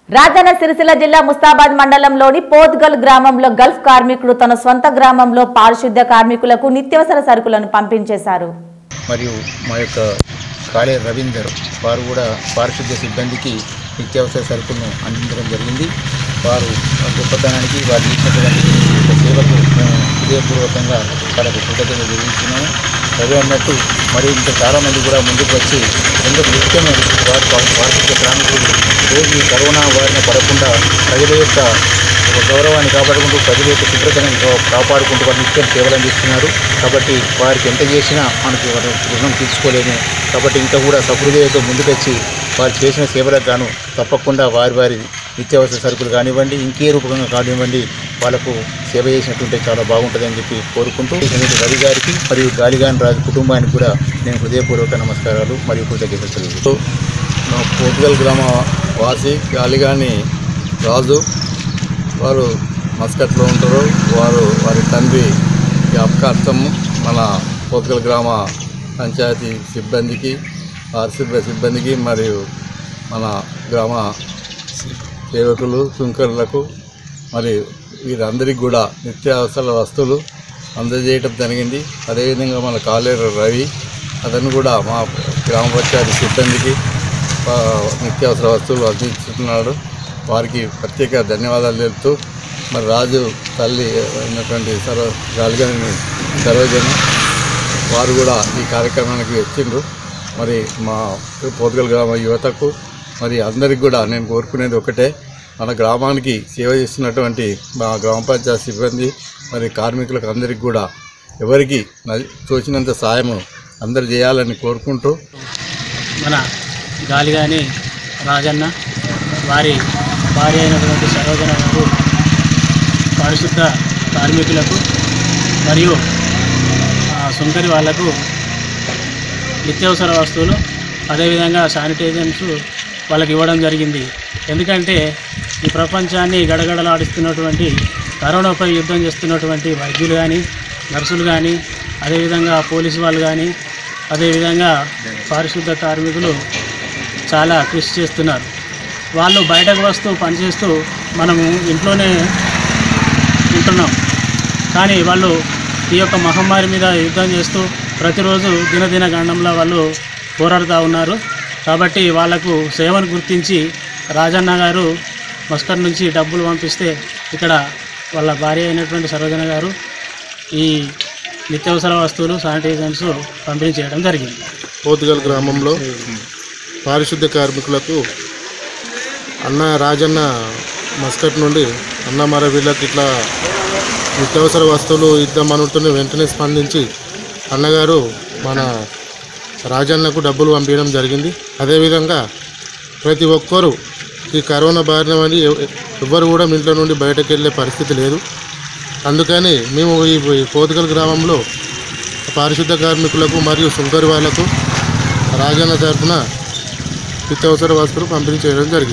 రాజన్న సిరిసిల్ల జిల్లా ముస్తాబాద్ మండలంలోని పోత్గల్ గ్రామంలో గల్ఫ్ కార్మికుడు తన సొంత గ్రామంలో పారిశుద్ధ్య కార్మికులకు నిత్యావసర సరుకులను పంపించేశారు మరియు మా యొక్క కాళే రవీందర్ వారు కూడా పారిశుద్ధ్య సిబ్బందికి నిత్యావసర సరుకులను అందించడం జరిగింది వారు గొప్పతనానికి వారు చేసినటువంటి యొక్క సేవకు మేము హృదయపూర్వకంగా వాళ్ళకు కృతజ్ఞత తెలియజేస్తున్నాము రవి అన్నట్టు మరి ఇంకా చాలామంది కూడా ముందుకు వచ్చి ఎందుకు నిత్యము వారి పారిశుద్ధ్య కార్మికులు రోజు ఈ కరోనా బారిన పడకుండా ప్రజల యొక్క ఒక గౌరవాన్ని కాపాడుకుంటూ ప్రజల యొక్క శుభ్రతను కా- కాపాడుకుంటూ వారు నిత్యం సేవలు అందిస్తున్నారు కాబట్టి వారికి ఎంత చేసినా మనకి వారి రుణం తీర్చుకోలేము కాబట్టి ఇంకా కూడా సహృదయంతో ముందుకొచ్చి వారు చేసిన సేవలకు గాను తప్పకుండా వారి వారి నిత్యావసర సరుకులు కానివ్వండి ఇంకే రూపంగా కానివ్వండి వాళ్ళకు సేవ చేసినట్టుంటే చాలా బాగుంటుందని చెప్పి కోరుకుంటూ నేను రవి గారికి మరియు గాలిగాన్ రాజు కుటుంబానికి కూడా నేను హృదయపూర్వక నమస్కారాలు మరియు కృతజ్ఞతలు తెలుపుతూ మా పోతుగల్ గ్రామ వాసి గాలిగాని రాజు వారు మస్కట్లో ఉంటారు వారు వారి తండ్రి జ్ఞాపకార్థం మన పోతుగల్ గ్రామ పంచాయతీ సిబ్బందికి పారిశుద్ధ్య సిబ్బందికి మరియు మన గ్రామ సేవకులు సుంకరులకు మరియు వీరందరికీ కూడా నిత్యావసర వస్తువులు అందజేయటం జరిగింది అదేవిధంగా మన కాలేరు రవి అతను కూడా మా గ్రామ పంచాయతీ సిబ్బందికి ఆ, నిత్యావసర వస్తువులు అందిస్తున్నాడు వారికి ప్రత్యేక ధన్యవాదాలు తెలుపుతూ మరి రాజు తల్లి అయినటువంటి సర్వ గాలిగాని సరోజని వారు కూడా ఈ కార్యక్రమానికి వచ్చిండ్రు మరి మా పోతుగల్ గ్రామ యువతకు మరి అందరికి కూడా నేను కోరుకునేది ఒకటే మన గ్రామానికి సేవ చేస్తున్నటువంటి మా గ్రామ పంచాయతీ సిబ్బంది మరి కార్మికులకు అందరికి కూడా ఎవరికి న- తోచినంత సాయము అందరు చేయాలని కోరుకుంటూ మన గాలిగాని రాజన్న వారి భార్య అయినటువంటి సరోజన గారు పారిశుద్ధ కార్మికులకు మరియు ఆ, సుంకరి వాళ్లకు నిత్యావసర వస్తువులు అదేవిధంగా శానిటైజర్స్ వాళ్ళకి ఇవ్వడం జరిగింది ఎందుకంటే ఈ ప్రపంచాన్ని గడగడలాడిస్తున్నటువంటి కరోనాపై యుద్ధం చేస్తున్నటువంటి వైద్యులు కానీ నర్సులు కానీ అదేవిధంగా పోలీసు వాళ్ళు కానీ అదేవిధంగా పారిశుద్ధ కార్మికులు చాలా కృషి చేస్తున్నారు వాళ్ళు బయటకు వస్తూ పనిచేస్తూ మనము ఇంట్లోనే ఉంటున్నాం కానీ వాళ్ళు ఈ యొక్క మహమ్మారి మీద యుద్ధం చేస్తూ ప్రతిరోజు దినదిన గండంలో వాళ్ళు పోరాడుతూ ఉన్నారు కాబట్టి వాళ్లకు సేవను గుర్తించి రాజన్న గారు మస్కర్ నుంచి డబ్బులు పంపిస్తే ఇక్కడ వాళ్ళ భార్య అయినటువంటి సరోజన గారు ఈ నిత్యావసర వస్తువులు శానిటైజర్స్ పంపిణీ చేయడం జరిగింది పోతుగల్ గ్రామంలో పారిశుద్ధ్య కార్మికులకు అన్న రాజన్న మస్కట్ నుండి అన్న మరి వీళ్ళకి ఇట్లా నిత్యావసర వస్తువులు ఇద్దామనుంటున్న వెంటనే స్పందించి అన్నగారు మన రాజన్నకు డబ్బులు పంపించడం జరిగింది అదేవిధంగా ప్రతి ఒక్కరూ ఈ కరోనా బారిన పడి ఎవ- ఎవ్వరు కూడా మీ ఇంట్లో నుండి బయటకు వెళ్ళే పరిస్థితి లేదు అందుకని మేము ఈ ఈ పోతుగల్ గ్రామంలో పారిశుద్ధ కార్మికులకు మరియు సుంకరి వాళ్లకు రాజన్న తరఫున నిత్యావసర వస్తువులు పంపిణీ చేయడం జరిగింది